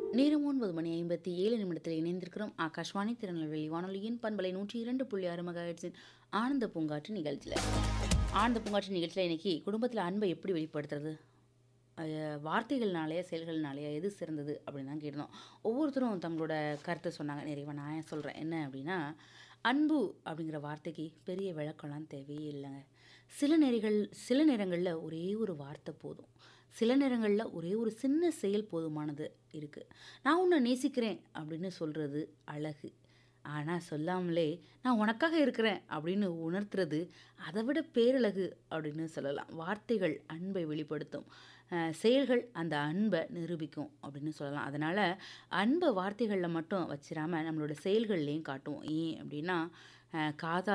நேரம் ஒன்பது மணி ஐம்பத்தி ஏழு நிமிடத்தில் இணைந்திருக்கிறோம் ஆகாஷ்வாணி திருநெல்வேலி வானொலியின் பண்பலை நூற்றி இரண்டு புள்ளி ஆறு மெகாஹெட்ஸின் ஆனந்த பூங்காற்று நிகழ்ச்சியில் ஆனந்த பூங்காற்று நிகழ்ச்சியில் இன்னைக்கு குடும்பத்தில் அன்பை எப்படி வெளிப்படுத்துறது அஹ், வார்த்தைகள்னாலேயா செயல்கள்னாலேயா எது சிறந்தது அப்படின்னு தான் கேட்டிருந்தோம் ஒவ்வொருத்தரும் தங்களோட கருத்தை சொன்னாங்க நிறைவா நான் சொல்கிறேன் என்ன அப்படின்னா அன்பு அப்படிங்கிற வார்த்தைக்கு பெரிய விளக்கம்லாம் தேவையே இல்லைங்க சில நேரங்கள் சில நேரங்களில் ஒரே ஒரு வார்த்தை போதும் சில நேரங்களில் ஒரே ஒரு சின்ன செயல் போதுமானது இருக்குது நான் உன்னை நேசிக்கிறேன் அப்படின்னு சொல்கிறது அழகு ஆனால் சொல்லாமலே நான் உனக்காக இருக்கிறேன் அப்படின்னு உணர்த்துறது அதை விட பேரழகு அப்படின்னு சொல்லலாம் வார்த்தைகள் அன்பை வெளிப்படுத்தும் அஹ், செயல்கள் அந்த அன்பை நிரூபிக்கும் அப்படின்னு சொல்லலாம் அதனால் அன்பை வார்த்தைகளில் மட்டும் வச்சிடாம நம்மளோட செயல்கள்லேயும் காட்டுவோம் ஏன் அப்படின்னா அஹ், காதால்